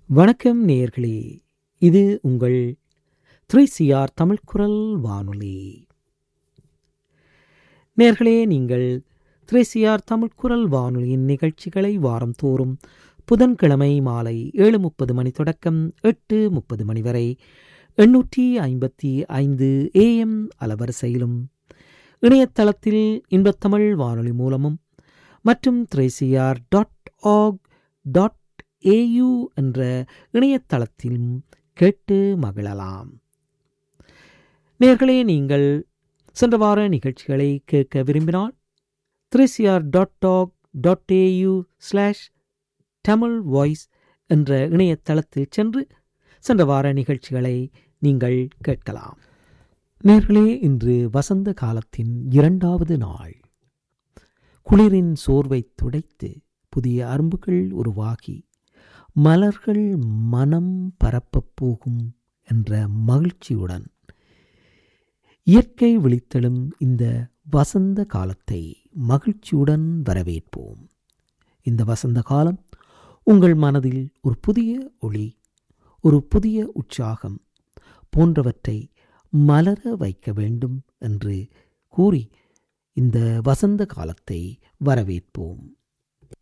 வணக்கம் நேயர்களே இது உங்கள் த்ரீ சிஆர் தமிழ் குரல் வானொலி நேயர்களே நீங்கள் த்ரீ சிஆர் தமிழ் குரல் வானொலியின் நிகழ்ச்சிகளை வாரந்தோறும் புதன்கிழமை மாலை ஏழு முப்பது மணி தொடக்கம் எட்டு முப்பது மணி வரை எண்ணூற்றி ஐம்பத்தி ஐந்து ஏஎம் அலவரிசையிலும் இணையதளத்தில் இன்பத்தமிழ் வானொலி மூலமும் மற்றும் three C R dot org dot A U என்ற இணையதளத்திலும் கேட்டு மகிழலாம் நேர்களே நீங்கள் சென்ற வார நிகழ்ச்சிகளை கேட்க விரும்பினால் three C R dot org dot A U slash Tamil voice என்ற இணையதளத்தில் சென்று சென்ற வார நிகழ்ச்சிகளை நீங்கள் கேட்கலாம் நேர்களே இன்று வசந்த காலத்தின் இரண்டாவது நாள் குளிரின் சோர்வை துடைத்து புதிய அரும்புகள் உருவாகி மலர்கள் மனம் பரப்பப் போகும் என்ற மகிழ்ச்சியுடன் இயற்கை விழித்தெழும் இந்த வசந்த காலத்தை மகிழ்ச்சியுடன் வரவேற்போம் இந்த வசந்த காலம் உங்கள் மனதில் ஒரு புதிய ஒளி ஒரு புதிய உற்சாகம் போன்றவற்றை மலர வைக்க வேண்டும் என்று கூறி இந்த வசந்த காலத்தை வரவேற்போம்